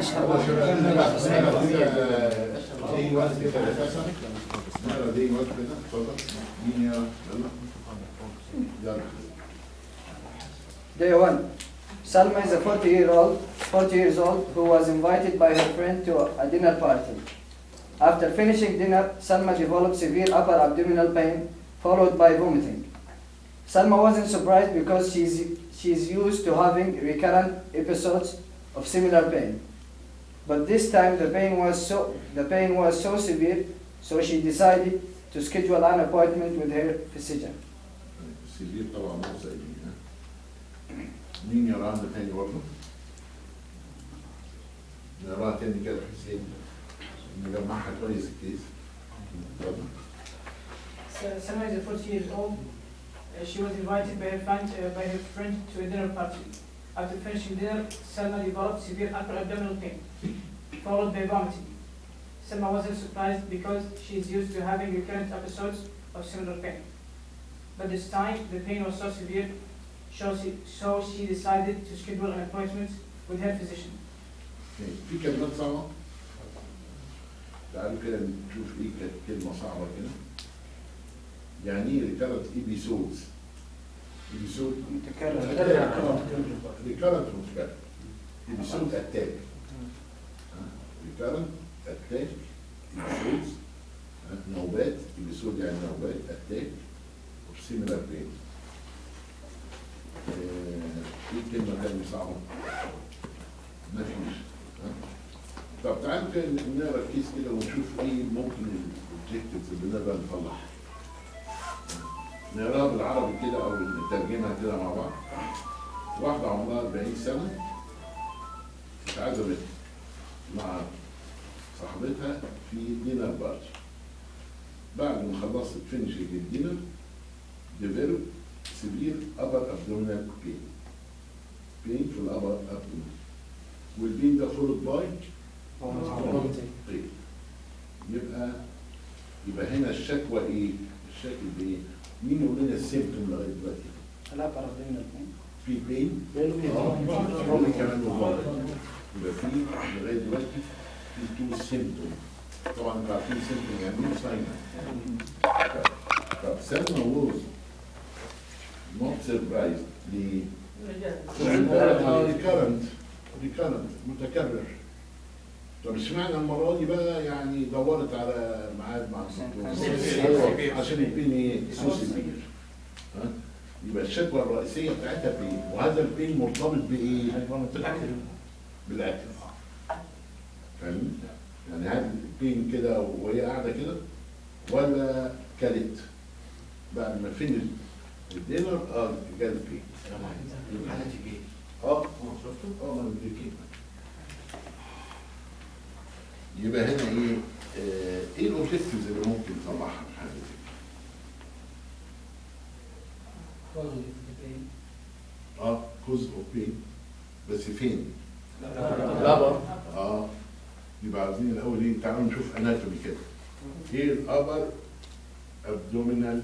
اي وقت كده اساسا نقرا دي وقت كده اتفضل مين يا يلا يلا Day one. Salma is a 40 year old, 40 years old who was invited by her friend to a dinner party. After finishing dinner, Salma developed severe upper abdominal pain followed by vomiting. Salma wasn't surprised because she's, she's used to having recurrent episodes of similar pain. But this time the pain was so the pain was so severe, so she decided to schedule an appointment with her physician. السرير طبعا مو سايبين ها مين يراها ده تاني برضه؟ نراها تاني كده حسين نجمعها كويس الكيس اتفضل So, Selma is 40 years old. Uh, she was invited by her friend, uh, by her friend to a dinner party. After finishing dinner, Selma developed severe upper abdominal pain, followed by vomiting. Selma wasn't surprised because she is used to having recurrent episodes of similar pain. But this time, the pain was so severe, so she, so she decided to schedule an appointment with her physician. في كلمات صعبة تعالوا كده نشوف ايه كانت كلمة صعبة كده يعني ايه ريكارنت ايبيسودز ايبيسود ريكارنت متكرر ايبيسود اتاك ريكارنت اتاك ايبيسودز نوبات ايبيسود يعني نوبات اتاك وسيميلار بين ايه كلمة تانية صعبة؟ مفيش ها؟ طب تعالوا كده نقرا الكيس كده ونشوف ايه ممكن الاوبجكتيفز اللي نقدر نطلعها نقراها بالعربي كده او نترجمها كده مع بعض واحدة عمرها 40 سنة اتعزمت مع صاحبتها في دينر بارتي بعد ما خلصت فينشنج الدينر ديفلوب سيفير ابر ابدومينال بين بين في الابر ابدومينال والبين ده فولد باي طيب يبقى يبقى هنا الشكوى ايه؟ الشكل بايه؟ مين يقول لنا السيمتوم لغايه دلوقتي؟ الأبر abdominal pain. في بين اه في كمان وفاضل يبقى في لغايه دلوقتي في تو سيمتوم طبعا انتوا عارفين سيمتوم يعني ايه ساين طب سلمى ووز نوت سربرايز ليه؟ ريكارنت ريكارنت متكرر طب اشمعنى المره دي بقى يعني دورت على ميعاد مع الدكتور عشان البين ايه سوسي كبير ها يبقى الشكوى الرئيسيه بتاعتها بين وهذا البين مرتبط بايه؟ بالاكل بالاكل فاهم؟ يعني هل البين كده وهي قاعده كده ولا كلت بعد ما فين الدينر اه جالت بين اه اه شفتوا؟ اه ما مدركين يبقى هنا ايه آه، ايه الاوبجكتيفز اللي ممكن نطلعها في حاجه زي كده؟ اه كوز اوف بين بس فين؟ اه يبقى عايزين الاول ايه تعالوا نشوف اناتومي كده ايه الابر ابدومينال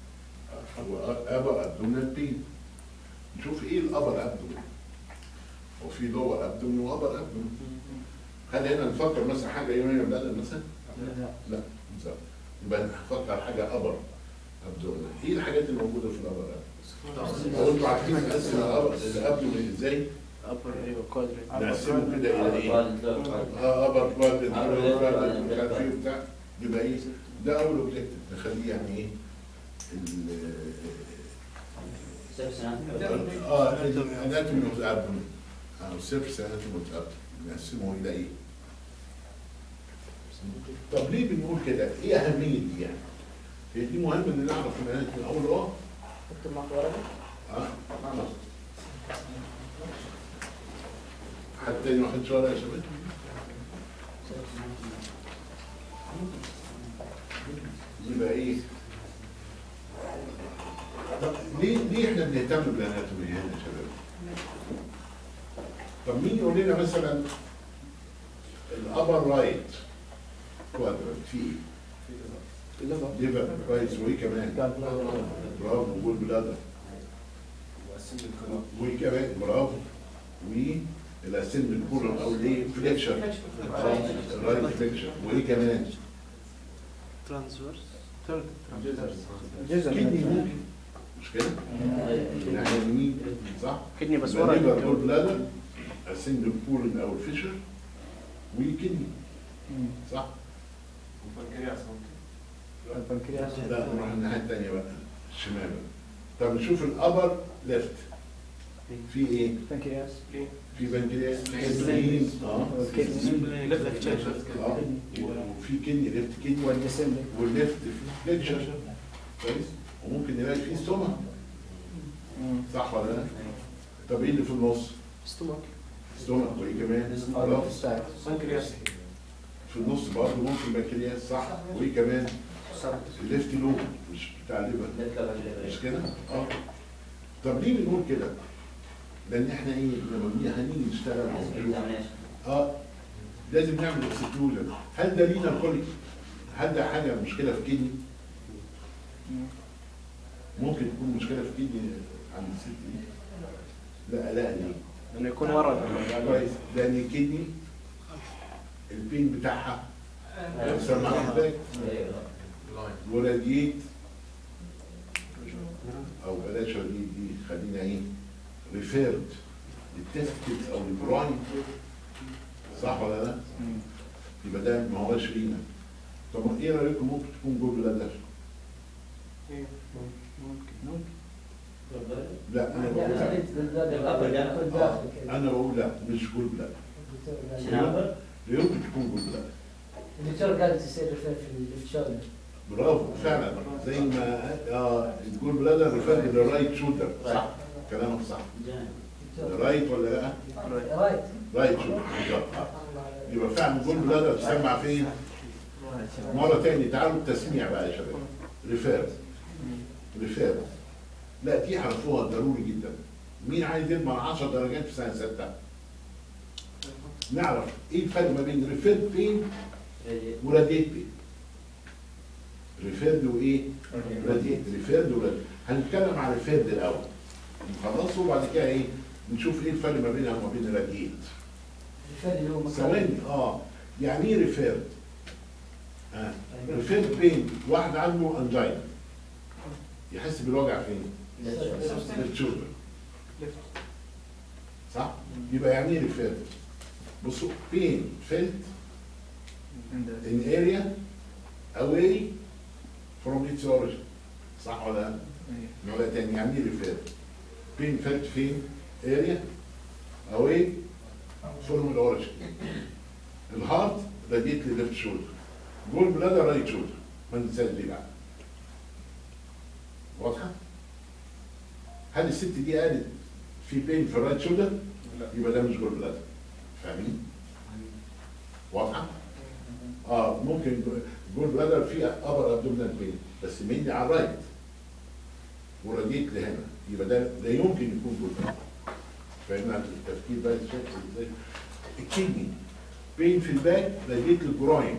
ابر ابدومينال بين نشوف ايه الابر ابدومين وفي لور ابدومين وابر ابدومين هل هنا نفكر مثلا حاجه يوميه بلاد مثلا؟ لا بالظبط يبقى نفكر حاجه ابر ابدومين ايه الحاجات اللي موجوده في الابر ابدومين؟ هو انتوا عارفين نقسم الأبر- الابدومين ازاي؟ upper ايوه quadrant نقسمه كده الى ايه؟ اه ابر كوادرنت لور كوادرنت مش عارف ايه وبتاع يبقى ايه؟ ده اول اوبجيكتيف نخليه يعني ايه؟ ال- اه الاناتومي اوف الابدومين او سيرفس اناتومي اوف الابدومين نقسمه الى ايه؟ طب ليه بنقول كده؟ ايه اهميه دي يعني؟ هي دي مهم ان نعرف الاناتومي الاول اه اكتب معك ورقة. اه حد تاني واحد شوية يا شباب؟ يبقى ايه؟ طب ليه ليه احنا بنهتم بالاناتومي هنا يا شباب؟ طب مين يقول لنا مثلا الابر رايت كوادرنت فيه ايه؟ ليفر كويس وايه كمان؟ برافو وجود بلادر وايه كمان؟ برافو و الاسند كولون او الايه فليكشر رايت فليكشر وايه كمان ترانسفيرس جزء كدني من ممكن مش كده؟ يعني يمين صح؟ كدني بس يبقى ورا ليفر جول الجو. بلادر اسند كولون او الفيشر وكدني صح؟ البنكرياس لا نروح الناحيه الثانيه بقى الشمال بقى. طب نشوف الابر ليفت في ايه؟ البنكرياس في بنكرياس كدني. اه والكدني اه وفي كدني ليفت كدني والديسندنج والليفت فليكشر كويس وممكن نلاقي فيه ستومك صح ولا لا؟ طب ايه اللي في النص؟ ستومك ستومك وايه كمان؟ خلاص بنكرياس في النص برضه ممكن بنكرياس صح وايه كمان؟ الليفت لوب مش بتاع الليفر مش كده؟ اه طب ليه بنقول كده؟ لان احنا ايه لما بنيجي هنيجي نشتغل اه لازم نعمل اكسكلوجن هل ده لينا كل هل ده حاجه مشكله في كدني؟ ممكن تكون مشكله في كدني عند الست دي؟ لا لا ليه؟ انه يكون ورا كويس لان الكدني البين بتاعها سمعها ازاي؟ وراديت او بلاش راديت دي خلينا ايه ريفيرد للتستكس او البراين صح ولا لا؟ يبقى ده ما هوش لينا طب ايه رايكم ممكن تكون جول بلادر؟ لا انا بقول لا آه، انا بقول لا مش جول بلادر يمكن تكون جول بلادر الدكتور قال تصير في الشغل برافو فعلا زي ما اه الجول بلادر ريفيرد للرايت شولدر صح كلامك صح رايت ولا لا؟ رايت رايت شولدر بالظبط آه. يبقى فعلا الجول بلادر تسمع فين؟ مرة تاني تعالوا التسميع بقى يا شباب ريفير ريفير لا دي حرفوها ضروري جدا مين عايز يضمن 10 درجات في سنة ستة؟ نعرف ايه الفرق ما بين ريفير بين وراديت بين ريفيرد وايه؟ راديت ريفيرد وراديت هنتكلم على ريفيرد الاول نخلصه وبعد كده ايه؟ نشوف ايه الفرق ما بينها وما بين راديت الفرق اللي هو مكان ثواني اه يعني ايه ريفيرد؟ آه. ريفيرد بين واحد عنده انجينا يحس بالوجع فين؟ في الشولدر صح؟ يبقى يعني ايه ريفيرد؟ بصوا بين فيلت in area away from its origin صح ولا لا؟ نقولها تاني يعني ايه ريفيرد؟ بين فيلت فين؟ area away from the origin الهارت راديت لليفت شولدر جول بلادر رايت شولدر ما ننساش دي بقى واضحه؟ هل الست دي قالت في بين في الرايت شولدر؟ يبقى ده مش جول بلادر فاهمين؟ واضحه؟ اه ممكن جول بلادر فيه ابر ابدومينال بين بس مينلي على الرايت وراديت لهنا يبقى ده لا يمكن يكون جول بلادر فاهمنا التفكير بقى شكل ازاي؟ الكدني بين في الباك راديت للجراين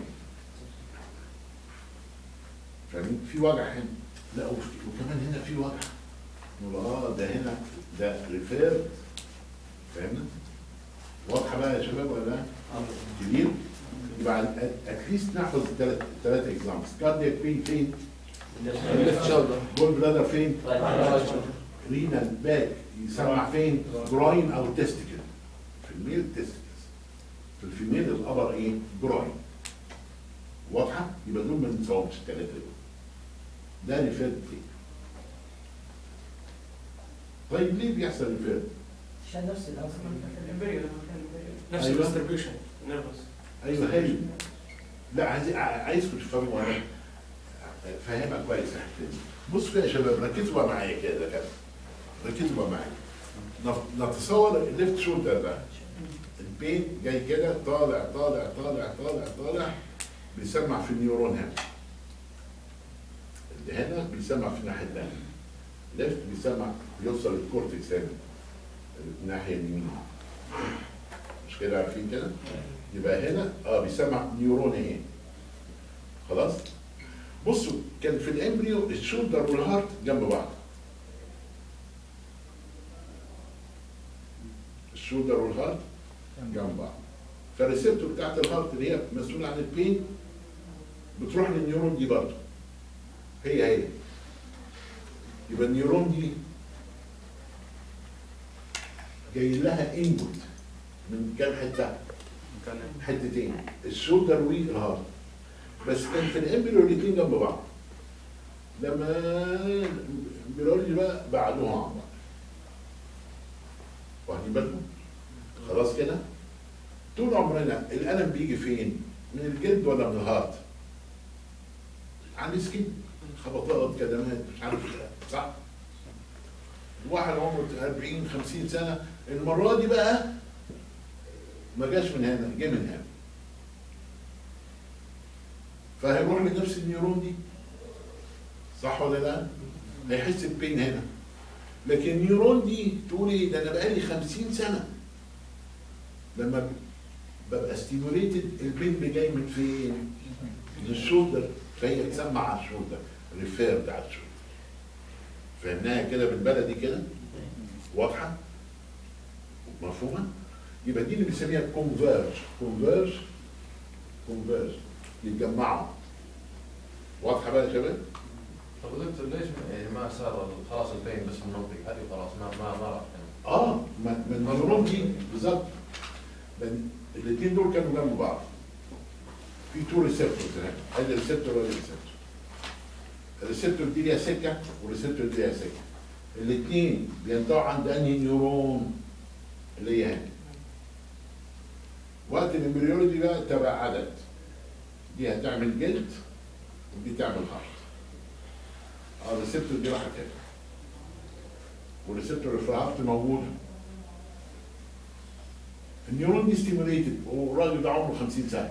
فاهمين؟ في وجع هنا لا وفي- وكمان هنا في وجع نقول اه ده هنا ده ريفير فاهمنا؟ واضحه بقى يا شباب ولا لا؟ كبير يبقى اتليست نحفظ الثلاث ثلاث اكزامبلز كاردياك بين فين؟ جول بلادر فين؟ رينال باك يسمع فين؟ جراين او تستيكل في الميل تستيكلز في الفيميل الابر ايه؟ جراين واضحه؟ يبقى دول ما ننساهمش الثلاثه دول ده ريفيرد فين؟ طيب ليه بيحصل ريفيرد؟ عشان نفس الأصل الامبريال لما كان الامبريال نفس أيوة. الديستريبيوشن نيرفس ايوه حلو لا عايز عايزكم تفهموا انا فاهمها كويس يا حبيبي بصوا كده يا شباب ركزوا بقى معايا كده كده ركزوا بقى معايا نف- نتصور الليفت شولدر ده البين جاي كده طالع طالع طالع طالع طالع بيسمع في النيورون هنا اللي هنا بيسمع في الناحيه الثانيه ليفت بيسمع بيوصل للكورتكس هنا الناحيه اليمين مش كده عارفين كده؟ يبقى هنا اه بيسمع نيورون ايه خلاص بصوا كان في الامبريو الشولدر والهارت جنب بعض الشولدر والهارت جنب بعض فالريسبتور بتاعت الهارت اللي هي مسؤولة عن البين بتروح للنيورون دي برضه هي هي يبقى النيورون دي جاي لها انبوت من كام حته؟ كان حتتين الشولدر والهارت بس كان في الامبريو الاثنين جنب بعض لما الامبريولوجي بقى بعدوها عن بعض واخدين بالكم؟ خلاص كده؟ طول عمرنا الالم بيجي فين؟ من الجلد ولا من الهارت؟ عن السكين خبطات كدمات مش عارف إيه، صح؟ واحد عمره 40 50 سنه المره دي بقى ما جاش من هنا جه من هنا فهيروح لنفس النيورون دي صح ولا لا؟ هيحس ببين هنا لكن النيورون دي تقول ايه ده انا بقالي 50 سنه لما ببقى ستيموليتد البين جاي من فين؟ من الشولدر فهي تسمع على الشولدر ريفير بتاع الشولدر فهمناها كده بالبلدي كده واضحه؟ مفهومه؟ يبقى دي اللي بنسميها كونفيرج كونفيرج كونفيرج يتجمعوا واضحه بقى يا شباب؟ طب دكتور ليش يعني ما صار خلاص البين بس منطق هذه خلاص ما ما ما راح يعني. اه ما ما النيورون دي بالظبط الاثنين دول كانوا جنب بعض في تو ريسبتورز هنا ادي ريسبتور وادي ريسبتور الريسبتور دي ليها سكه والريسبتور دي ليها سكه الاثنين بينتهوا عند انهي نيورون اللي هي هنا وقت الامبريولوجي بقى تبع عدد دي هتعمل جلد ودي تعمل هارت اه الريسبتور دي راحت هنا والريسبتور في الهارت موجوده النيورون دي ستيموليتد والراجل ده عمره 50 سنه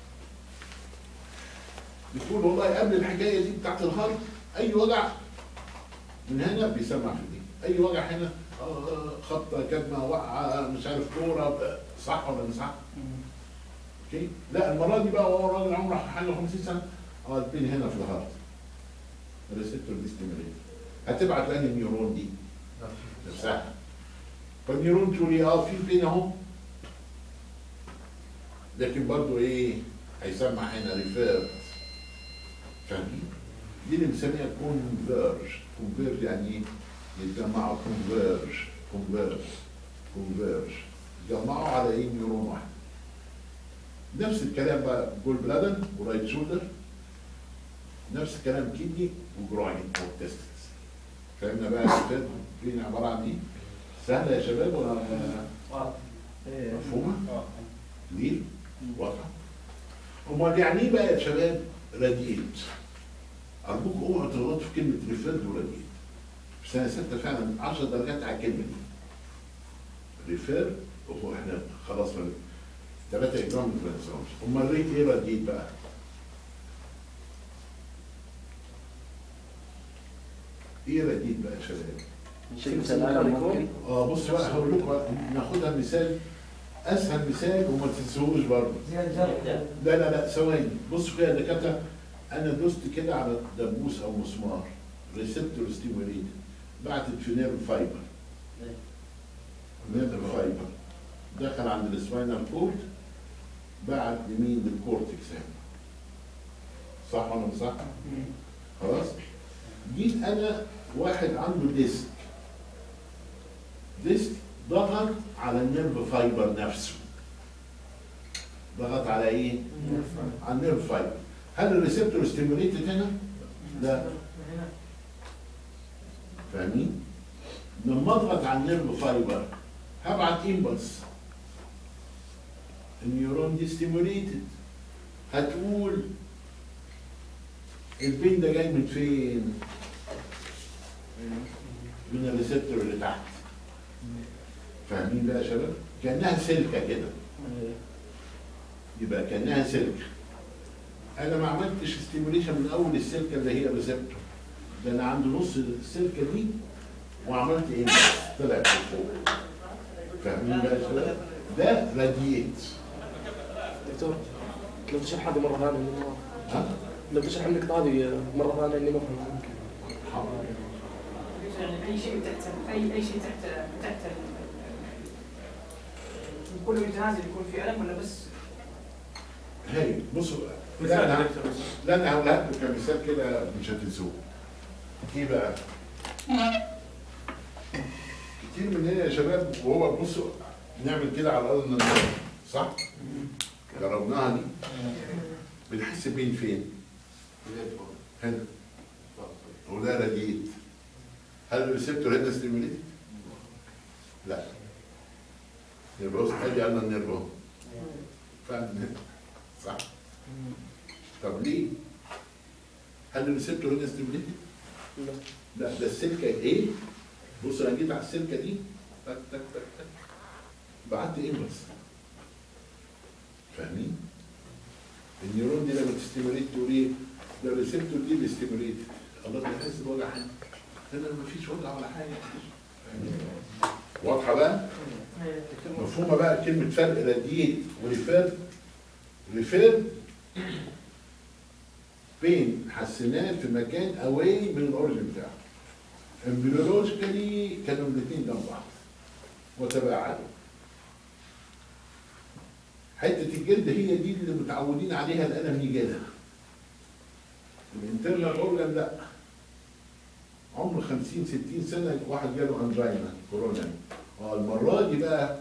بتقول والله قبل الحكايه دي بتاعت الهارت اي وجع من هنا بيسمع في دي اي وجع هنا آه، خبطه كدمه وقعه مش عارف كوره صح ولا مش صح؟ اوكي لا المره دي بقى هو راجل عمره حاجه 50 سنه اه البين هنا في الهارت الريسبتور دي ستيموليتد هتبعت لاني النيورون دي نفسها فالنيورون تقول لي اه في بين اهو لكن برضو ايه هيسمع هنا ريفيرد فاهمين؟ دي اللي بنسميها كونفيرج كونفيرج يعني ايه؟ يتجمعوا كونفيرج كونفيرج كونفيرج يتجمعوا على ايه نيورون واحد نفس الكلام بقى جول بلادر ورايت شولدر نفس الكلام كيدني وجروين او تستس فهمنا بقى الفيلم فين عباره عن ايه؟ سهله يا شباب ولا إيه. مفهومه؟ ليه؟ واضحه؟ امال يعني ايه بقى يا شباب راديت؟ ارجوك اوعوا تغلطوا في كلمه ريفيرد وراديت. في سنه سته فعلا 10 درجات على الكلمه دي. ريفير هو احنا خلاص ثلاثة اجرام ما بننساهمش. امال ريت ايه راديت بقى؟ ايه راديت بقى يا شباب؟ شفت الألم ممكن اه بص بقى هقول لكم ناخدها مثال اسهل مثال وما تنسوهوش برضه زي الجرب لا لا لا ثواني بصوا كده يا دكاتره انا دوست كده على دبوس او مسمار ريسبتور ستيموليتد بعتت في نيرف فايبر نيرف فايبر دخل عند السباينال كورد بعت لمين للكورتكس هنا صح ولا مش صح؟ خلاص جيت انا واحد عنده ديسك ديسك ضغط على النيرف فايبر نفسه ضغط على ايه؟ على النيرف فايبر هل الريسبتور ستيموليتد هنا؟ لا فاهمين؟ لما اضغط على النيرف فايبر هبعت امبلس النيورون دي ستيموليتد هتقول البين ده جاي من فين؟ من الريسبتور اللي تحت فاهمين بقى يا شباب؟ كأنها سلكة كده يبقى كأنها سلكة أنا ما عملتش ستيموليشن من أول السلكة اللي هي الريسبتور ده أنا عند نص السلكة دي وعملت إيه؟ طلعت لفوق فاهمين بقى يا شباب؟ ده راديت دكتور لو تشرح هذه مرة ثانية إني ما ها؟ لو تشرح النقطة هذه مرة ثانية إني ما فهمت حاضر. يعني اي شيء تحت اي اي شيء تحت تحت كل متنازل يكون في ألم ولا بس هاي بصوا بقى لا مثال انا يا دكتور بس. لا انا هقولها لكم كمثال كده مش هتنسوه ايه بقى؟ كتير مننا يا شباب وهو بصوا نعمل كده على الارض النهار صح؟ جربناها دي بنحس بين فين؟ هنا وده راديت هل الريسبتور هنا ستيموليتد؟ لا يبقى بص ادي عندنا النيرف اهو فاهم صح؟ طب ليه؟ هل الريسبتور هنا ستيموليتد؟ لا. لا ده السلكه ايه؟ بص انا جيت على السلكه دي تك تك تك تك بعت امبلس فاهمين؟ النيورون دي لما تستيموليت تقول ايه؟ ده الريسبتور دي اللي ستيموليت الله بيحس بوجع حاجه هنا مفيش وجع ولا حاجه فاهمين؟ واضحه بقى؟ مفهومه بقى كلمه فرق راديت وريفير ريفير بين حسنات في مكان اواي من الاوريجن بتاعه امبريولوجيكالي كانوا الاثنين جنب بعض وتباعدوا حته الجلد هي دي اللي متعودين عليها الالم يجي لها الانترنال اورجن لا عمر 50 60 سنه واحد جاله انجينا كورونا اه المره دي بقى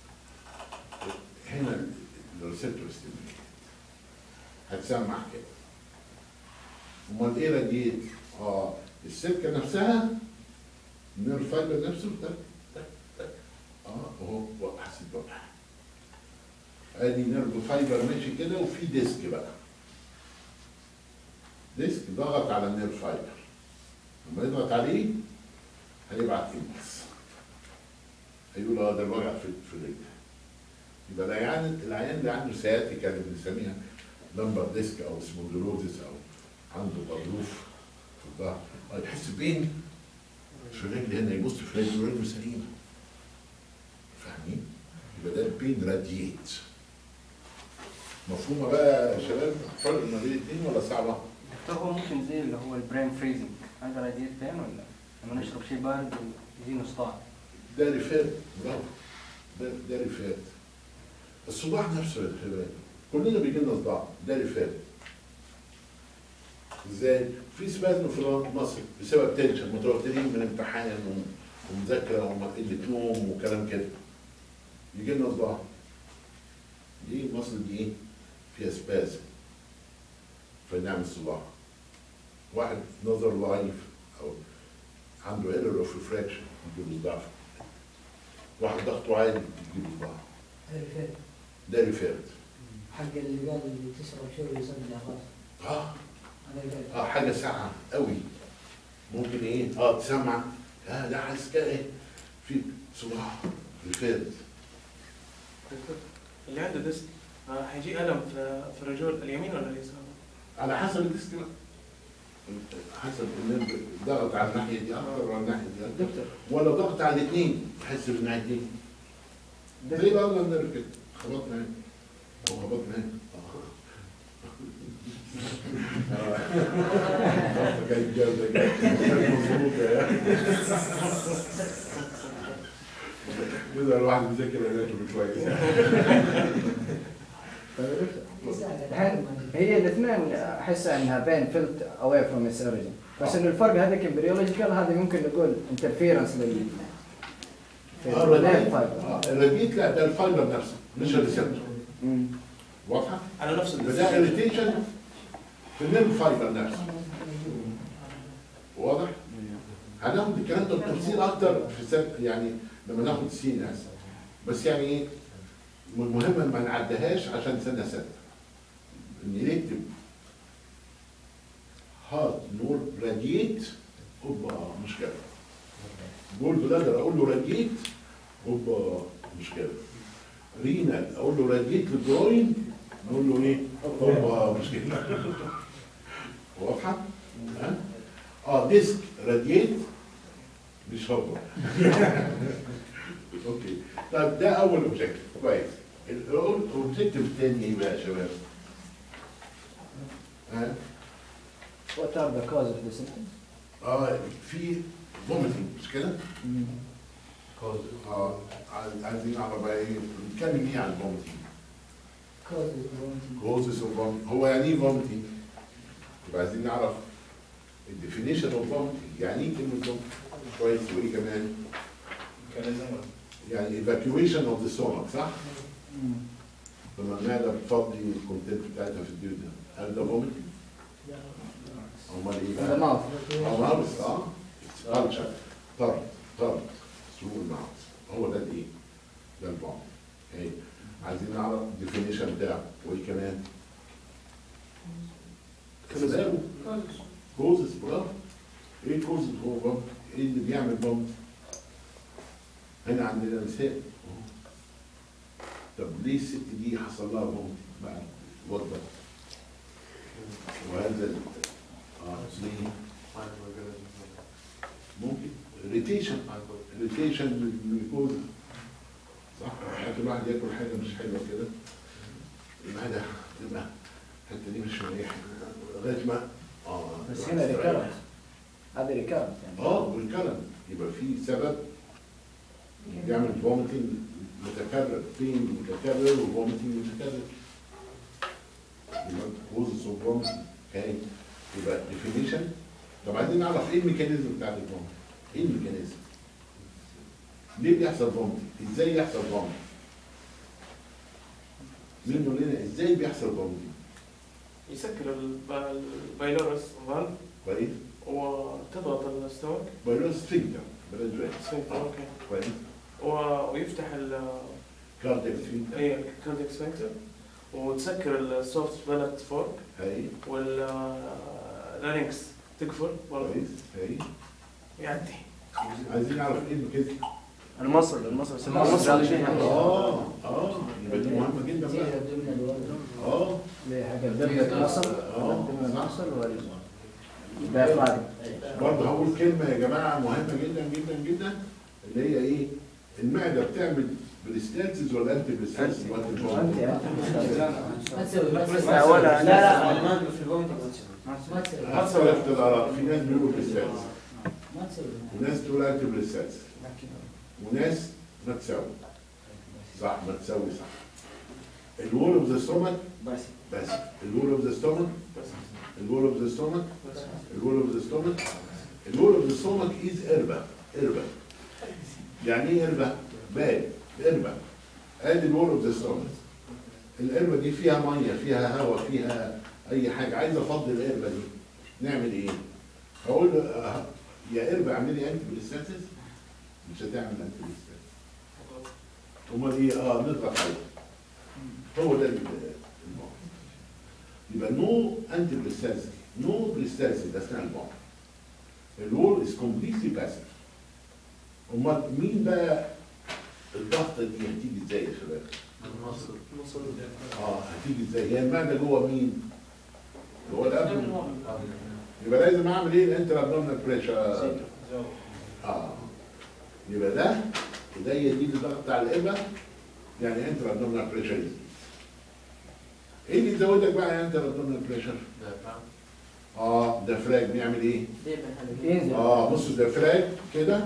هنا الريسبتور ستيموليت هتسمع كده امال ايه راديت؟ اه السلكه نفسها النيرف فايبر نفسه تك تك تك اه اهو حسيت بقى ادي نيرف فايبر ماشي كده وفي ديسك بقى ديسك ضغط على النيرف فايبر لما يضغط عليه هيبعت امبلس هيقول اه ده الوجع في في الرجل يبقى العيان العيان اللي عنده سياتيكا اللي بنسميها لمبر ديسك او سبوندلوزيس او عنده غضروف في الظهر اه يحس بين في الرجل هنا يبص في رجله رجله سليمه فاهمين؟ يبقى ده البين راديت مفهومه بقى يا شباب فرق ما بين الاثنين ولا صعبه؟ دكتور هو ممكن زي اللي هو البرين فريزنج هذا راديت بين ولا لما نشرب شيء بارد يجينا صداع ده ريفات برافو ده ده ريفات الصداع نفسه يا شباب كلنا بيجي لنا صداع ده ريفات ازاي؟ في سبازم في مصر بسبب تنشن متوترين من امتحان و- ومذاكره وقله نوم وكلام كده يجي لنا صداع دي مصر دي ايه؟ فيها سبازم فنعمل صداع واحد نظر ضعيف او عنده ايرور اوف ريفراكشن يجيله ضعف واحد ضغطه عالي يجيله ضعف الفيلم ده ريفيرد حق اللي قال اللي تشرب شيء ويصير العقاص اه هذا قال اه حاجه ساقعه قوي ممكن ايه اه تسمع اه ده حاسس كده ايه في صداع ريفيرد دكتور اللي عنده ديسك آه، هيجي ألم في في الرجل اليمين ولا اليسار؟ على حسب الديسك بقى حسب النرف ضغط على الناحيه دي اكتر ولا الناحيه دي اكتر دكتور ولا ضغط على الاثنين تحس بالناحيتين زي بقى النرف كده خبطنا هنا او خبطنا هنا آه. ضغطة كانت جامدة جدا. كانت مظبوطة يعني. كده الواحد بيذاكر اناتومي كويس الحين هي الاثنين احسها انها بين فيلت اواي فروم اتس اوريجن بس انه الفرق هذاك امبريولوجيكال هذا ممكن نقول انترفيرنس لل في آه، النيرف الراديت فايبر. آه، الراديت لا ده الفايبر نفسه مش الريسبتور مم. واضحة؟ على نفس ده الديسك اريتيشن في النيرف فايبر نفسه واضح؟ هناخد الكلام ده بتفصيل اكتر في سنة يعني لما ناخد السي ان اس بس يعني ايه المهم ما نعديهاش عشان سنه سته ان نكتب هارت نور راديت اوبا مشكله جول بلادر اقول له راديت اوبا مشكله رينال اقول له راديت للجروين نقول له ايه اوبا مشكله واضحه؟ ها؟ اه ديسك راديت مش هو اوكي طيب ده اول اوبجيكتيف كويس الاوبجيكتيف الثاني ايه بقى يا شباب؟ ها؟ What are the cause of the symptoms? اه في فوميتنج مش كده؟ كوز اه عايز- عايزين نعرف بقى ايه بنتكلم ايه عن الفوميتنج كوز الفوميتنج كوزز اوف vomiting هو يعني ايه فوميتنج؟ يبقى عايزين نعرف الديفينيشن اوف vomiting يعني ايه كلمه vomiting؟ كويس وايه كمان؟ يعني evacuation of the stomach صح؟ لما المعده بتفضي الكونتنت بتاعتها في الديودن هل ده vomiting؟ امال ايه In the بقى؟ mouth. اه ماوس اه culture طرد طرد through الماوس هو ده الايه؟ ده الفوميت اوكي عايزين نعرف الديفينيشن بتاعه وايه كمان؟ اسبابه كوزز برافو ايه كوزز هو بومب ايه اللي بيعمل بومب هنا عندنا نساء طب ليه الست دي حصل لها بومب بعد وضع وهذا ال- اه ليه ممكن ريتيشن ريتيشن للجلوكوز صح حتى الواحد ياكل حاجه مش حلوه كده المعده تبقى الحته دي مش مريحه لغايه ما اه بس هنا ريكارنت هذه ريكارنت يعني اه بالكلام يبقى في سبب بيعمل فوميتنج متكرر بين متكرر وفوميتنج متكرر يبقى كوزز اوف فوميتنج اوكي يبقى ديفينيشن طب عايزين نعرف ايه الميكانيزم بتاعت الفوميتنج ايه الميكانيزم ليه بيحصل فوميتنج ازاي يحصل فوميتنج مين يقول لنا ازاي بيحصل فوميتنج يسكر الب- البايلورس فالف كويس وتضغط الستومك فيروس فينجر بلاش سفنكتر اوكي كويس و- ويفتح ال كاردياك فينجر اي الكاردياك سفنكتر وتسكر السوفت بالت فورك هاي واللارينكس تقفل برضه كويس هاي يعدي عايزين نعرف ايه الميكانيزم المصل المصل المصل. اه اه يبقى دي مهمه جدا زي بقى الابدومينال وول اه ليه حاجه الدبلة مصل اه مصل ولا diaphragm. برضه هقول كلمه يا جماعه مهمه جدا جدا جدا اللي هي ايه المعده بتعمل بريستاتيز ولا انتي بريستاتيز ولا انت الفوميتنج ما تسوي ما تسوي لا ولا لا لا ما تسوي اختلفت الاراء في ناس بيقولوا بريستاتيز ما تسوي وناس تقول انتي بريستاتيز وناس ما تساوي صح ما تساوي صح الوول اوف ذا ستومك بس بس الوول اوف ذا ستومك بس الوول اوف ذا ستومك بس الوول اوف ذا ستومك الوول اوف ذا ستومك از اربا اربا يعني ايه اربا؟ باب اربا ادي الوول اوف ذا ستومك القربة دي فيها ميه فيها هواء فيها اي حاجه عايز افضي القربة دي نعمل ايه؟ هقول له آه، يا قربة اعملي انتي بريستاتيس مش هتعمل انتي بريستاتيس امال ايه؟ اه نضغط عليه هو ده ال- الموضوع يبقى نو انتي بريستاتيس نو بريستاتيس اثناء البعد الوول از كومبليتلي باسف امال مين بقى الضغطه دي هتيجي ازاي يا شباب؟ المصل اه هتيجي ازاي؟ هي المعده جوه مين؟ جوه الابدن يبقى لازم اعمل ايه؟ الانتر ابدومينال بريشر اه يبقى ده ايديا دي اللي ضغط على الابره يعني انتر ابدومينال بريشر يزيد. ايه اللي يزودك بقى يا انتر ابدومينال بريشر؟ اه ده فراج بيعمل ايه؟ ينزل اه بصوا ده فراج كده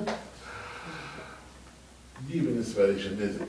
دي بالانسبيريشن نزل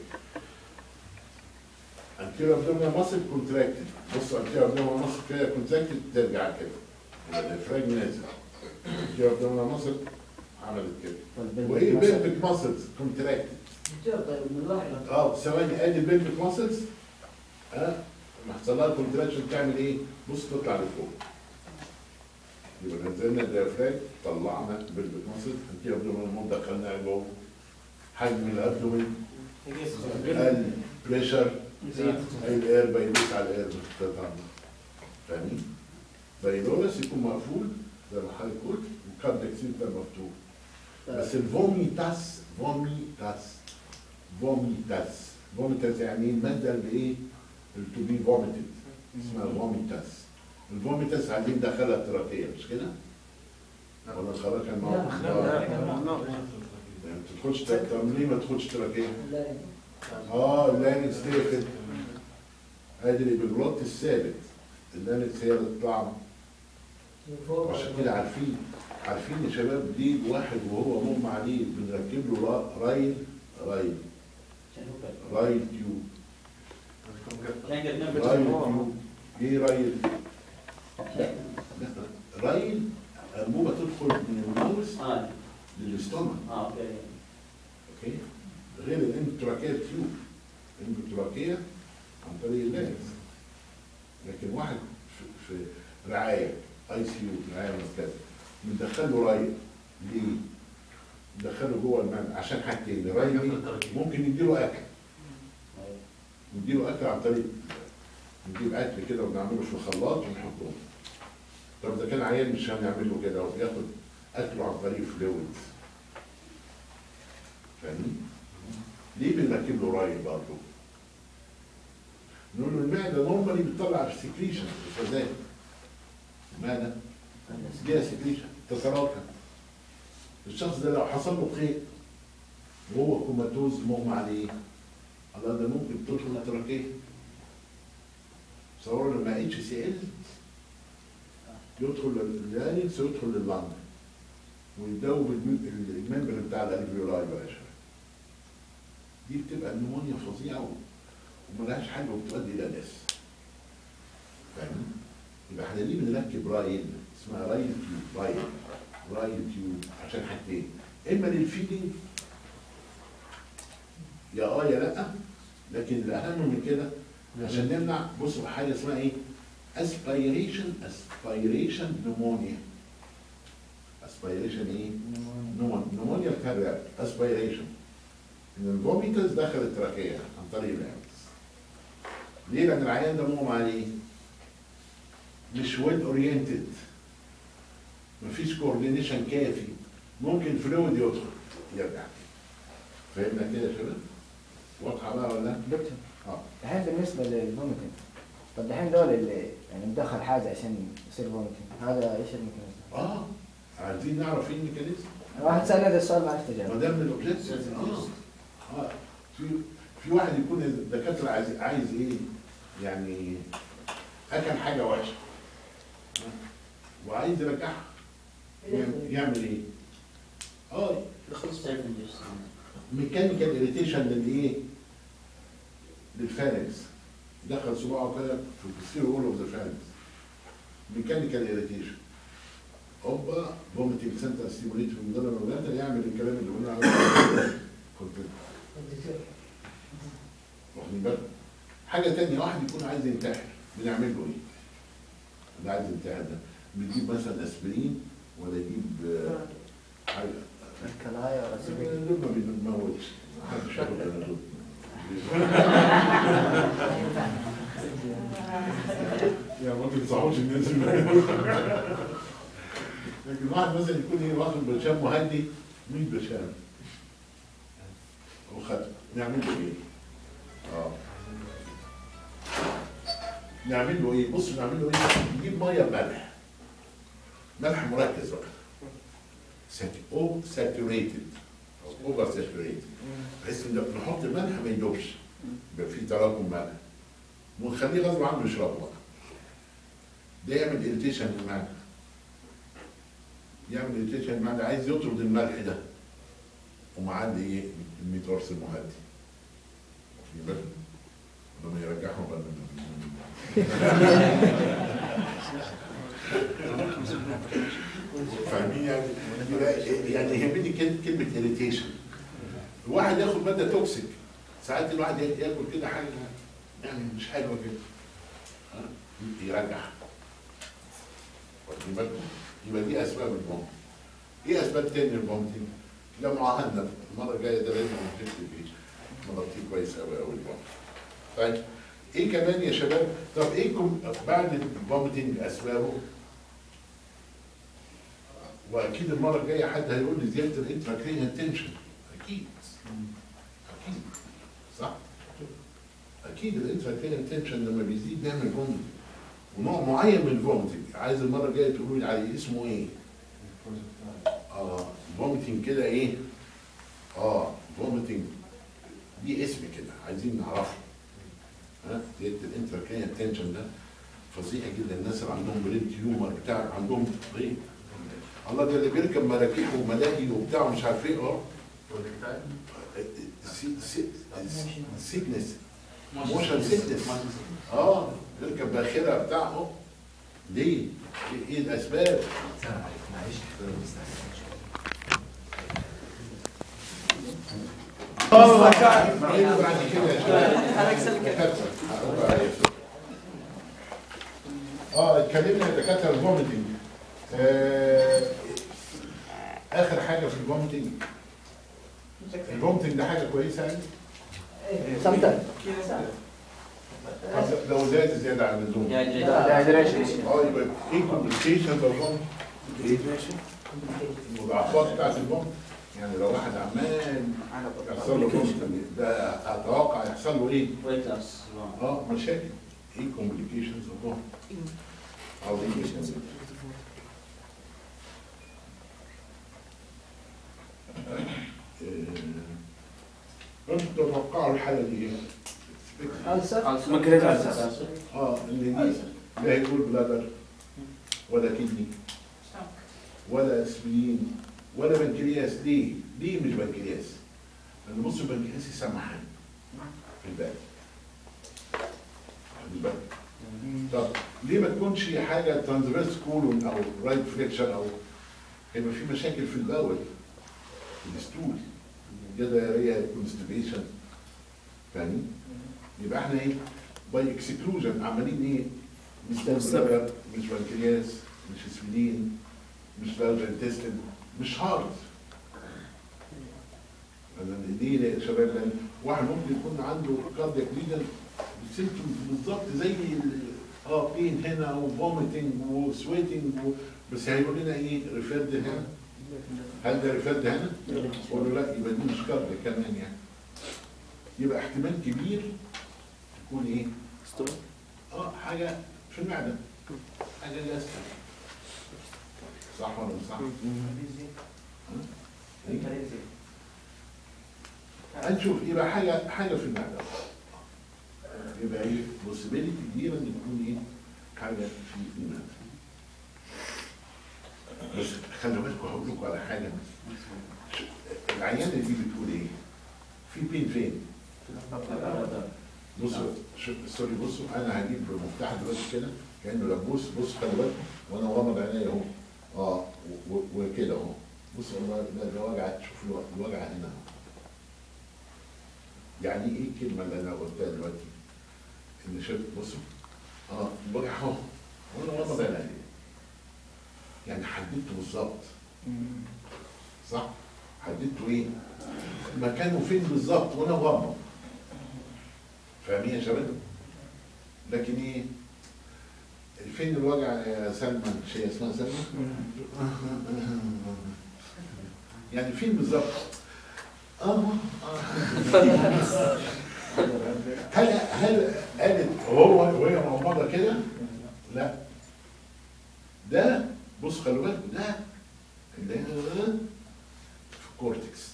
anterior abdominal muscle contracted بصوا anterior abdominal muscle كده contracted ترجع كده يبقى ده فراج نازل anterior abdominal muscle عملت كده وايه pelvic muscles contracted دكتور طيب نلاحظ اه ثواني ادي pelvic muscles ها لما حصل لها contraction تعمل ايه؟ بص تطلع لفوق يبقى نزلنا الديافراج طلعنا pelvic muscles anterior abdominal muscle دخلناها جوه حجم الابدومين قل بريشر الاير بيدوس على الاير تطلع فاهمين؟ بايلورس يكون مقفول زي ما حضرتك قلت والكاردياك سيستم مفتوح بس الفوميتاس فوميتاس فوميتاس فوميتاس يعني ايه الماده اللي ايه؟ اللي تو بي فوميتد اسمها فوميتاس الفوميتاس عايزين ندخلها التراكيه مش كده؟ ولا الخراج كان معاهم؟ لا. يعني ما تدخلش طب ليه ما تدخلش تراكيه؟ لا اه اللانكس تقفل ادي اللي بالربط الثابت اللانكس هي اللي تطلع فوق عشان كده عارفين عارفين يا شباب ليه الواحد وهو مغمى عليه بنركب له را- رايل رايل عشان هو كده. رايل تيوب عشان كده رايل بنعمل تيوب ايه رايل؟ لا لا رايل انبوبه تدخل من الماوس اه للاستومك اه اوكي اوكي غير الانتراكيه تيوب الانتراكيه عن طريق اللانس لكن واحد في, في رعايه اي سي يو رعايه مركزه بندخله رايل ليه؟ ندخله جوه المعمل عشان حاجتين الرايل دي ممكن نديله اكل أيوة. نديله اكل عن طريق نجيب اكل كده ونعمله في الخلاط ونحطه طب اذا كان عيان مش هنعمل له كده وبياخد اكله عن طريق فلويدز فاهمين؟ ليه بنركب له رايل برضه؟ نقول له المعده نورمالي بتطلع سكريشن الفزان المعده ليها سكريشن تتراكم الشخص ده لو حصل له خيط وهو كوماتوز مغمى عليه الله ده ممكن تدخل التراكيه تصوروا لما اتش سي ال يدخل اللارينكس ويدخل لللنج ويدوب الم- الممبر بتاع الالفيولاي بقى يا شباب دي بتبقى نمونيا فظيعه و- وملهاش حل وبتؤدي الى ناس فاهمين؟ يبقى احنا ليه بنركب رايل اسمها رايل تيوب رايل رايل تيوب عشان حاجتين اما للفيدنج يا اه يا لا لكن الاهم من كده عشان نمنع بصوا حاجه اسمها ايه؟ اسبيريشن اسبيريشن نمونيا اسبيريشن ايه؟ نمونيا نمونيا الكارير اسبيريشن ان الفوميتس دخل التراكيه عن طريق الانس ليه؟ لان العيان ده مغمى عليه مش ويل اورينتد مفيش كوردينيشن كافي ممكن فلويد يدخل يرجع فهمنا كده يا شباب؟ واضحه بقى ولا لا؟ دكتور اه الحين بالنسبة للفوميتنج طب الحين دول اللي يعني مدخل حاجة عشان يصير فوميتنج هذا ايش الميكانيزم؟ اه عايزين نعرف ايه الميكانيزم واحد سألنا هذا السؤال ما عرفت ما اجابه ده من الاوبجكتيف اه اه في في واحد يكون الدكاتره عايز عايز ايه يعني اكل حاجه وحشه وعايز يرجعها يعمل- يعمل ايه؟ اه خلص تعرف الجسم ميكانيكال اريتيشن للايه؟ للفارنكس دخل صباعه كده في السير اول اوف ذا فارنكس ميكانيكال اريتيشن اوبا فوميتنج سنتر ستيموليت في المدرب الولاد يعمل الكلام اللي قلنا عليه كنت الدكتور واخدين بالك حاجه تانية واحد يكون عايز ينتحر بنعمل له ايه؟ اللي عايز ينتحر ده بنجيب مثلا اسبرين ولا يجيب آه، حاجه الكلاية والسبيل دول ما بنموتش محدش ياخد بنادول يا ما تنصحوش الناس لكن واحد مثلا يكون ايه واخد برشام مهدي 100 برشام وخد نعمل له ايه؟ اه نعمل له ايه؟ بص نعمل له ايه؟ نجيب ميه بملح ملح مركز بقى سات- او ساتوريتد او اوفر ساتوريتد بحيث ان نحط الملح ما يدوبش يبقى في تراكم ملح ونخليه غصب عنه يشربه بقى ده يعمل اريتيشن للمعده يعمل اريتيشن للمعده عايز يطرد الملح ده ومعاه ايه الميتورس المهدي واخدين بالك لما يرجعهم بقى فاهمين يعني يبقى- يعني يهمني كل- كلمه اريتيشن الواحد ياخد ماده توكسيك ساعات الواحد يا- ياكل كده حاجه يعني مش حلوه كده ها؟ يرجع واخدين بالكم يبقى دي اسباب البوم ايه اسباب تاني البومتنج لو معاهدنا المره الجايه ده لازم نكتب ايه نغطيه كويس قوي قوي البوم طيب ايه كمان يا شباب طب ايه كم بعد الفوميتنج اسبابه واكيد المره الجايه حد هيقول لي زياده الانتراكرينال تنشن اكيد اكيد صح اكيد الانتراكرينال تنشن لما بيزيد نعمل فوميتنج ونوع معين من الفوميتنج عايز المره الجايه تقولوا لي عليه اسمه ايه اه فوميتنج كده ايه اه فوميتنج دي اسم كده عايزين نعرفه ها زياده الانتراكرينال تنشن ده فظيع جدا الناس اللي عندهم برين تيومر بتاع عندهم ايه الله ده اللي بيركب مراكيح وملاهي وبتاع ومش عارف ايه اه سيكنس موشن سيكنس اه يركب باخره بتاعه ليه؟ ايه الاسباب؟ اه ايه اللي بعد كده يا شباب؟ هقول عليه. اه اتكلمنا يا دكاتره الفوميتنج آه اخر حاجه في الفوميتنج الفوميتنج ده حاجه كويسه يعني sometimes طب لو زاد زياده عن اللزوم dehydration اه يبقى ايه كومبليكيشن بالفوميتنج؟ ايه المضاعفات بتاعت الفوميتنج يعني لو واحد عمال يحصل له فوميتنج ده اتوقع يحصل له ايه؟ اه مشاكل ايه كومبليكيشنز اوف عاوزين ايه آه، انتوا تتوقعوا الحالة دي ايه؟ ulcer ممكن اه اللي دي لا يقول بلادر ولا كدني ولا اسبرين ولا بنكرياس ليه؟ ليه مش بنكرياس؟ لان بص البنكرياس يسمعها في الباقي خلي بالك طب ليه ما تكونش حاجه ترانزفيرس كولون او رايت فليكشن او هيبقى في مشاكل في الباول في الستول كده هي كونستيبيشن فاهمين؟ يبقى احنا ايه؟ باي اكسكلوجن عمالين ايه؟ مش بلغر مش بنكرياس مش اسفلين مش لارج انتستين مش هارت لان دي يا شباب لان واحد ممكن يكون عنده كاردياك ليجن سيمتومز بالظبط زي ال- اه بين هنا وفوميتنج وسويتنج بس هيقول لنا ايه ريفيرد هنا هل ده ريفيرد هنا؟ ولا لا يبقى دي مش كاردياك كمان يعني يبقى احتمال كبير تكون ايه؟ اه حاجه في المعده حاجه جاستر صح ولا مش صح؟ إيه؟ هنشوف يبقى حاجه حاجه في المعده يبقى ايه بوسيبيليتي كبيره ان تكون ايه حاجه في المعده بس خلي بالكم هقول لكم على حاجه العيانه دي بتقول ايه؟ في بين فين؟ بصوا شوف سوري بصوا انا هجيب مفتاح دلوقتي كده كانه لبوس بص خلي بالكم وانا غامض عينيا اهو اه و- و- وكده اهو بصوا والله ده ده وجع شوف الو- الوجع هنا اهو يعني ايه الكلمه اللي انا قلتها دلوقتي؟ ان شفت بصوا اه الوجع اهو وانا غامض عينيا يعني حددته بالظبط صح؟ حددته ايه؟ مكانه فين بالظبط وانا غامض فاهمين يا شباب؟ لكن ايه؟ فين الوجع يا سلمى؟ مش هي اسمها سلمى؟ يعني فين بالظبط؟ اه هل هل قالت هو وهي مغمضه كده؟ لا ده بص خلي بالكم ده اللي هنا في كورتكس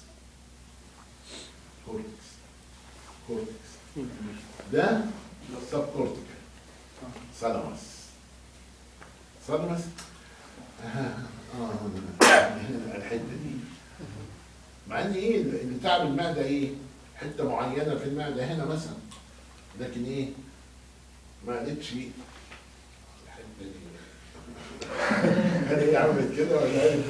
كورتكس كورتكس ده سب كورتيكال سالامس سالامس آه الحته دي مع ان ايه اللي تعب المعده ايه حته معينه في المعده هنا مثلا لكن ايه ما قالتش الحته دي هل هي عملت كده ولا ايه؟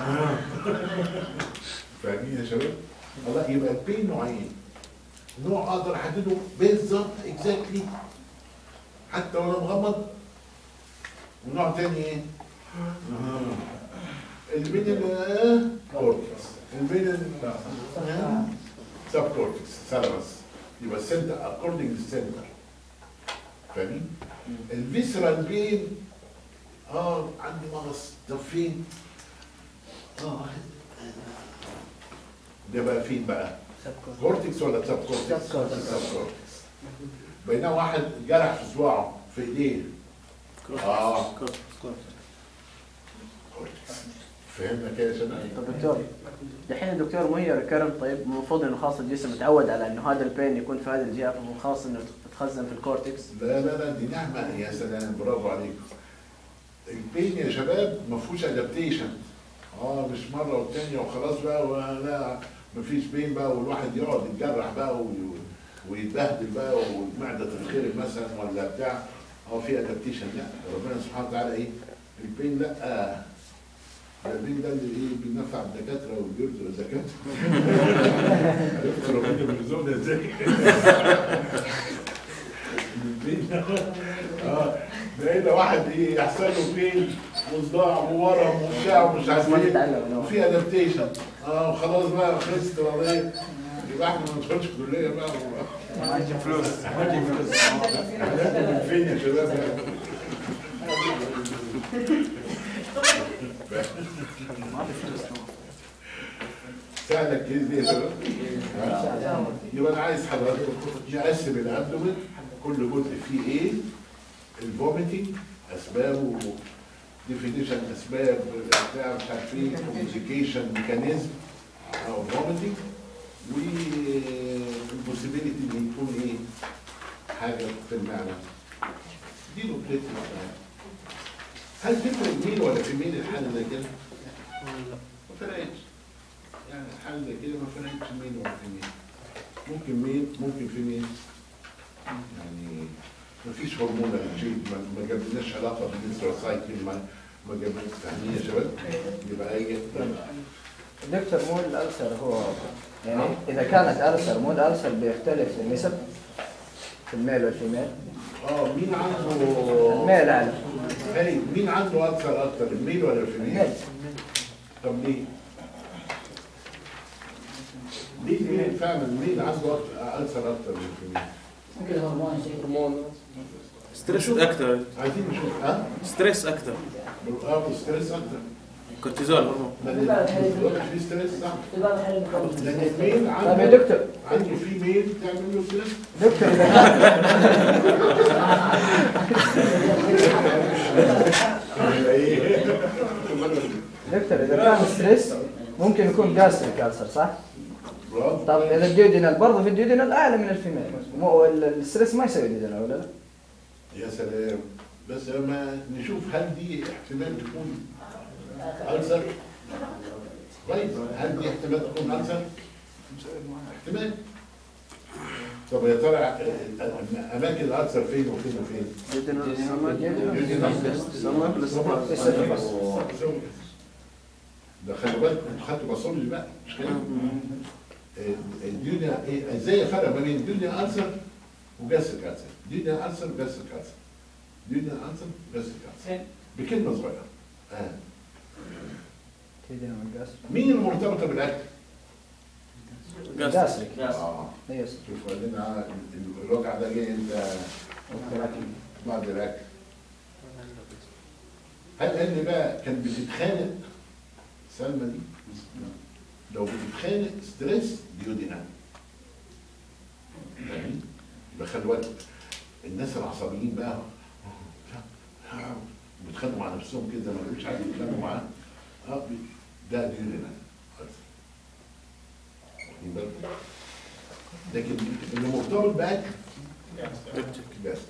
فاهمين يا شباب؟ الله يبقى البين نوعين نوع اقدر احدده بالظبط اكزاكتلي حتى وانا مغمض ونوع تاني ايه؟ اللي بين الكورتكس اللي بين السب كورتكس سالبس يبقى السنتر اكوردنج للسنتر فاهمين؟ الفيسرال بين اه عندي مغص طب فين؟ اه ده بقى فين بقى؟ كورتكس ولا سب كورتكس؟ سب كورتكس. سب كورتكس بينما واحد جرح في صباعه في ايديه اه كورتكس فهمنا كده يا شباب؟ طب دكتور دحين الدكتور مو هي ريكرنت طيب المفروض انه خلاص الجسم متعود على انه هذا البين يكون في هذه الجهه فخلاص انه تتخزن في الكورتكس لا لا لا دي نعمة يا سلام برافو عليك البين يا شباب ما فيهوش ادابتيشن اه مش مرة والتانية وخلاص بقى ولا مفيش بين بقى والواحد يقعد يتجرح بقى وي- ويتبهدل بقى والمعده تتخرب مثلا ولا بتاع اه في ادابتيشن لا ربنا سبحانه وتعالى ايه البين لا آه. ده البين ده اللي ايه بينفع الدكاتره وبيرزق الدكاتره عرفت ربنا بيرزقنا ازاي البين اه لقينا واحد ايه يحصل له بين وصداع وورم وبتاع ومش عارف ما ايه تتعلم وفي ادابتيشن اه وخلاص بقى خلصت القضيه يبقى احنا ما ندخلش كليه بقى و- عندي فلوس عندي فلوس هناكل من فين يا شباب عندي فلوس سهله الكيس دي يا شباب يبقى انا عايز حضرتك نقسم الابدومين كل جزء فيه ايه الفوميتنج اسبابه ديفينيشن اسباب بتاع مش عارف ايه كوميونيكيشن ميكانيزم او فوميتنج والبوسيبيليتي ان يكون ايه حاجه في المعنى دي الاوبجيكتيف هل تفرق مين ولا في مين الحاله زي كده؟ ما فرقتش يعني حاجه زي كده ما فرقتش مين ولا في مين ممكن مين ممكن في مين يعني ما فيش هرمون شيء ما ما جابلناش علاقه بالنسبه سايكل ما ما جابلناش فاهمين يا شباب يبقى ايه دكتور مو الألسر هو يعني إذا كانت ألسر مو الألسر بيختلف النسب في الميل والفيميل اه مين عنده الميل أعلى هاي مين عنده اكثر اكثر الميل ولا الفيميل؟ الميل طب ليه؟ ليه مين فعلا مين عنده أكتر- اكثر اكثر من الفيميل؟ ممكن الهرمون شيء هرمون ستريس اكثر عايزين نشوف ها؟ ستريس اكثر اه ستريس اكثر كورتيزول هرمون لان في ستريس صح؟ اختبار الحل المقابل لان الميل طيب يا عنده دكتور عنده في ميل تعمل له ستريس دكتور إذا كان ايه؟ دكتور إذا كان ستريس ممكن يكون جاستريك ألسر صح؟ برافو. طب إذا الديودينال برضه في الديودينال أعلى من الفيميل مو ال- الستريس ما يسوي ديودينال ولا لا؟ يا سلام بس لما نشوف هل دي احتمال تكون ألسر كويس هل دي احتمال تكون ألسر احتمال طب يا ترى اماكن الألسر فين وفين وفين ده خلي بالك انتوا خدتوا باثولوجي بقى مش كده آه، الدنيا ايه ازاي افرق ما بين الدنيا ألسر وجاستريك ألسر دنيا ألسر وجاستريك ألسر دنيا ألسر وجاستريك ألسر زين بكلمة صغيرة آه. ديودينال والجاستريك مين المرتبطة بالأكل؟ جاستريك اه يس شوف لنا الوجع ده جاي انت بعد الاكل هل ان بقى كانت بتتخانق سلمى دي لو بتتخانق ستريس ديودينال فاهمين؟ يبقى خلي بالك الناس العصبيين بقى بيتخانقوا مع نفسهم كده ما لقوش حد يتخانقوا معاه اه ده ديودينال واخدين بالكم؟ لكن اللي مرتبط باكل جاستريك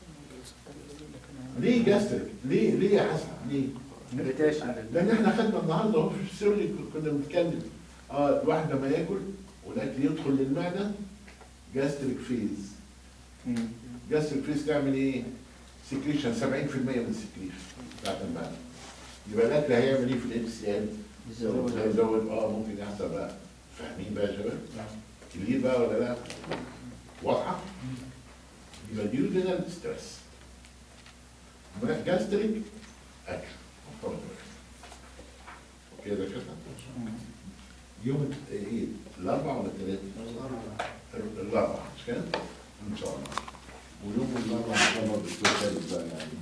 ليه جاستريك؟ ليه ليه يا حسن؟ ليه؟ لان احنا خدنا النهارده اهو في السوري كنا بنتكلم اه الواحد لما ياكل والاكل يدخل للمعده جاستريك فيز جاستريك فيز تعمل ايه؟ سكريشن 70% من السكريشن بتاعت المعده يبقى الاكل هيعمل ايه في الاكس سي ال؟ هيزود اه ممكن يحصل بقى فاهمين بقى يا شباب؟ كبير بقى ولا لا؟ واضحه؟ يبقى ديودينال ستريس جاستريك اكل مرتبط بالأكل. اوكي ده كده يوم الت- ايه الاربعاء ولا الثلاث؟ الاربعاء مش كده؟ ان شاء الله ويوم الاربعاء ان شاء الله الدكتور خالد بقى يعني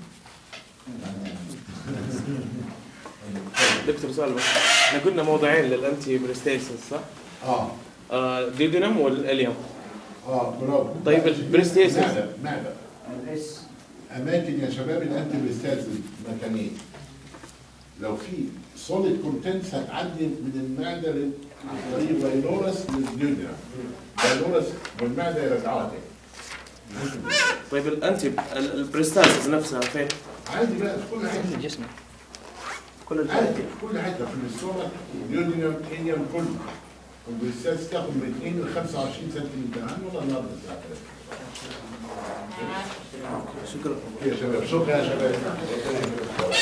دكتور سؤال بس احنا قلنا موضوعين للانتي بريستيسس صح؟ اه آه ديودينم والاليوم اه برافو طيب البريستيسس معدة معدة اماكن يا شباب الانتي بيستاذن مكانين لو في سوليد كونتنتس هتعدي من المعده لل- عن طريق الفيلورس للديودرا الفيلورس والمعده يرجعوها تاني طيب الانتي ال- البريستاسس نفسها فين؟ عادي بقى في كل حته في جسمك كل عادي في كل حته في الاستومك ديودينم انيم كله وبالسادس تاخد من 2 ل 25 سنه امتحان ولا النهارده الساعه 3 شكرا يا شباب شكرا يا شباب